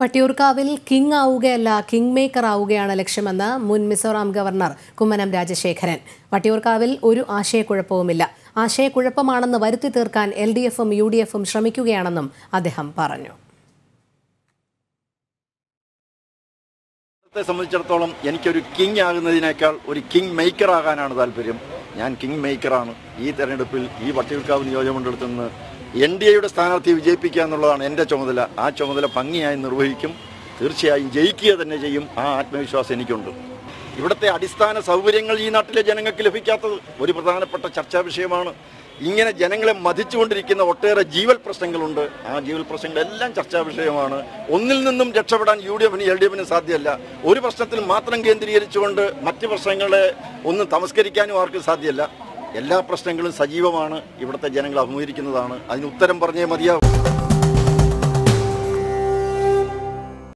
വട്ടിയൂർക്കാവിൽ king ആവുകയല്ല king maker ആവുകയാണ് ലക്ഷ്യമെന്ന് മുൻ മിസോറാം ഗവർണർ കുമ്മനം രാജശേഖരൻ വട്ടിയൂർക്കാവിൽ ഒരു ആശയക്കുഴപ്പവുമില്ല ആശയക്കുഴപ്പമാണെന്ന് വരുത്തി തീർക്കാൻ എൽ ഡി എഫും യു ഡി എഫും ശ്രമിക്കുകയാണെന്നും അദ്ദേഹം പറഞ്ഞു ത്തെ സംബന്ധിച്ചിടത്തോളം എനിക്കൊരു കിങ് ആകുന്നതിനേക്കാൾ ഒരു കിങ് മേക്കർ ആകാനാണ് താല്പര്യം ഞാൻ കിങ് മേക്കറാണ് ഈ തെരഞ്ഞെടുപ്പിൽ ഈ വട്ടിയൂർക്കാവ് നിയോജകമണ്ഡലത്തിൽ നിന്ന് എൻ ഡി എയുടെ സ്ഥാനാർത്ഥിയെ വിജയിപ്പിക്കുക എന്നുള്ളതാണ് എൻ്റെ ചുമതല ആ ചുമതല ഭംഗിയായി നിർവഹിക്കും തീർച്ചയായും ജയിക്കുക തന്നെ ചെയ്യും ആ ആത്മവിശ്വാസം എനിക്കുണ്ട് ഇവിടുത്തെ അടിസ്ഥാന സൗകര്യങ്ങൾ ഈ നാട്ടിലെ ജനങ്ങൾക്ക് ലഭിക്കാത്തത് ഒരു പ്രധാനപ്പെട്ട ചർച്ചാ വിഷയമാണ് ഇങ്ങനെ ജനങ്ങളെ മതിച്ചുകൊണ്ടിരിക്കുന്ന ഒട്ടേറെ ജീവൽ പ്രശ്നങ്ങളുണ്ട് ആ ജീവൽ പ്രശ്നങ്ങളെല്ലാം ചർച്ചാ വിഷയമാണ് ഒന്നിൽ നിന്നും രക്ഷപ്പെടാൻ യു ഡി എഫിന് എൽ ഡി എഫിന് സാധ്യമല്ല ഒരു പ്രശ്നത്തിൽ മാത്രം കേന്ദ്രീകരിച്ചുകൊണ്ട് മറ്റ് പ്രശ്നങ്ങളെ ഒന്നും തമസ്കരിക്കാനും ആർക്കും സാധ്യമല്ല എല്ലാ പ്രശ്നങ്ങളും സജീവമാണ് ഇവിടുത്തെ ജനങ്ങൾ അഭിമുഖീകരിക്കുന്നതാണ് അതിന് ഉത്തരം പറഞ്ഞേ മതിയാവും